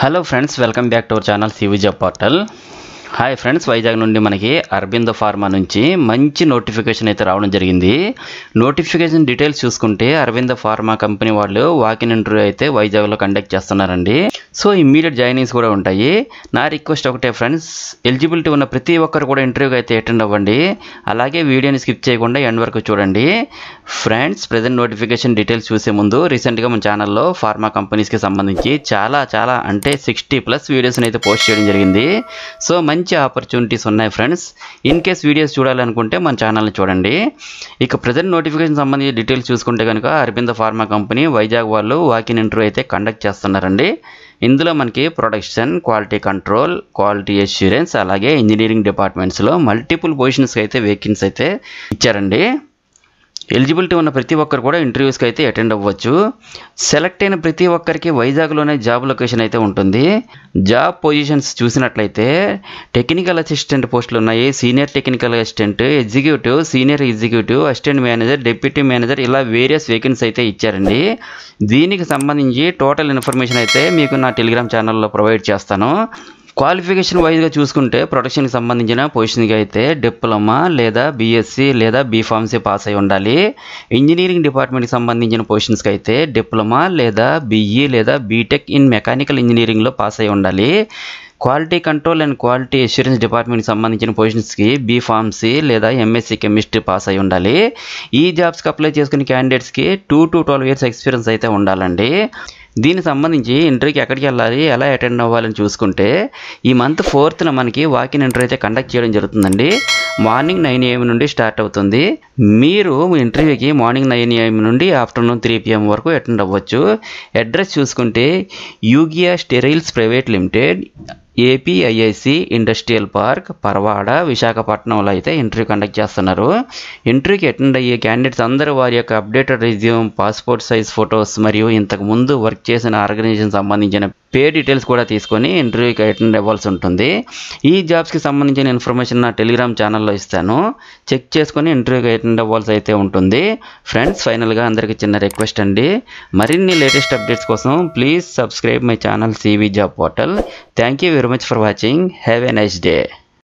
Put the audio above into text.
hello friends welcome back to our channel సివిజా portal hi friends Vizag నుండి మనకి Aurobindo pharma నుంచి మంచి నోటిఫికేషన్ అయితే రావడం జరిగింది నోటిఫికేషన్ డీటెయిల్స్ చూసుకుంటే అరవింద ఫార్మా కంపెనీ వాళ్ళు వాకిన్ ఇంటర్వ్యూ అయితే వైజాగ్లో కండక్ట్ చేస్తున్నారండి సో ఇమ్మీడియట్ జాయినింగ్స్ కూడా ఉంటాయి నా రిక్వెస్ట్ ఒకటే ఫ్రెండ్స్ ఎలిజిబిలిటీ ఉన్న ప్రతి ఒక్కరు కూడా ఇంటర్వ్యూకి అయితే అటెండ్ అవ్వండి అలాగే వీడియోని స్కిప్ చేయకుండా ఎండ్ వరకు చూడండి ఫ్రెండ్స్ ప్రజెంట్ నోటిఫికేషన్ డీటెయిల్స్ చూసే ముందు రీసెంట్గా మన ఛానల్లో ఫార్మా కంపెనీస్కి సంబంధించి చాలా చాలా అంటే సిక్స్టీ ప్లస్ వీడియోస్ని అయితే పోస్ట్ చేయడం జరిగింది సో మంచి ఆపర్చునిటీస్ ఉన్నాయి ఫ్రెండ్స్ ఇన్ కేస్ వీడియోస్ చూడాలనుకుంటే మన ఛానల్ని చూడండి ఇక ప్రజెంట్ నోటిఫికేషన్ సంబంధించి డీటెయిల్స్ చూసుకుంటే కనుక అరవింద ఫార్మా కంపెనీ వైజాగ్ వాళ్ళు వాకిన్ ఇంటర్వ్యూ అయితే కండక్ట్ చేస్తున్నారండి ఇందులో మనకి production quality control quality assurance అలాగే ఇంజనీరింగ్ డిపార్ట్మెంట్స్లో మల్టిపుల్ పొజిషన్స్కి అయితే వేకెన్సీ అయితే ఇచ్చారండి ఎలిజిబిలిటీ ఉన్న ప్రతి ఒక్కరు కూడా ఇంటర్వ్యూస్కి అయితే అటెండ్ అవ్వచ్చు సెలెక్ట్ అయిన ప్రతి ఒక్కరికి వైజాగ్లోనే జాబ్ లొకేషన్ అయితే ఉంటుంది జాబ్ పొజిషన్స్ చూసినట్లయితే టెక్నికల్ అసిస్టెంట్ పోస్టులు ఉన్నాయి senior technical assistant executive senior executive assistant manager deputy manager ఇలా వేరియస్ వేకెన్సీ అయితే ఇచ్చారండి దీనికి సంబంధించి టోటల్ ఇన్ఫర్మేషన్ అయితే మీకు నా టెలిగ్రామ్ ఛానల్లో ప్రొవైడ్ చేస్తాను క్వాలిఫికేషన్ వైజ్గా చూసుకుంటే ప్రొడక్షన్కి సంబంధించిన పొజిషన్కి అయితే డిప్లొమా లేదా బీఎస్సీ లేదా బీఫార్మసీ పాస్ అయి ఉండాలి ఇంజనీరింగ్ డిపార్ట్మెంట్కి సంబంధించిన పొజిషన్స్కి అయితే డిప్లొమా లేదా బీఈ లేదా బీటెక్ ఇన్ మెకానికల్ ఇంజనీరింగ్లో పాస్ అయి ఉండాలి quality control and quality assurance డిపార్ట్మెంట్కి సంబంధించిన పొజిషన్స్కి బీ ఫార్మసీ లేదా ఎంఎస్సీ కెమిస్ట్రీ పాస్ అయి ఉండాలి ఈ జాబ్స్కి అప్లై చేసుకునే క్యాండిడేట్స్కి two to twelve years experience అయితే ఉండాలండి దీనికి సంబంధించి ఇంటర్వ్యూకి ఎక్కడికి వెళ్ళాలి ఎలా అటెండ్ అవ్వాలని చూసుకుంటే ఈ మంత్ ఫోర్త్న మనకి వాకిన్ ఇంటర్వ్యూ అయితే కండక్ట్ చేయడం జరుగుతుందండి మార్నింగ్ నైన్ ఏఎం నుండి స్టార్ట్ అవుతుంది మీరు మీ ఇంటర్వ్యూకి మార్నింగ్ నైన్ ఏఎం నుండి ఆఫ్టర్నూన్ త్రీ పిఎం వరకు అటెండ్ అవ్వచ్చు అడ్రస్ చూసుకుంటే Eugia steriles private limited APIIC industrial park Paravada విశాఖపట్నంలో అయితే ఇంటర్వ్యూ కండక్ట్ చేస్తున్నారు ఇంటర్వ్యూకి అటెండ్ అయ్యే క్యాండిడేట్స్ అందరూ వారి యొక్క updated resume passport size photos మరియు ఇంతకు ముందు వర్క్ చేసిన ఆర్గనైజేషన్ సంబంధించిన పే డీటెయిల్స్ కూడా తీసుకొని ఇంటర్వ్యూకి అటెండ్ అవ్వాల్సి ఉంటుంది ఈ జాబ్స్కి సంబంధించిన ఇన్ఫర్మేషన్ నా టెలిగ్రామ్ ఛానల్లో ఇస్తాను చెక్ చేసుకొని ఇంటర్వ్యూకి అటెండ్ అవ్వాల్సి అయితే ఉంటుంది ఫ్రెండ్స్ ఫైనల్గా అందరికీ చిన్న రిక్వెస్ట్ అండి మరిన్ని లేటెస్ట్ అప్డేట్స్ కోసం please subscribe my channel CV job portal thank you very much for watching have a nice day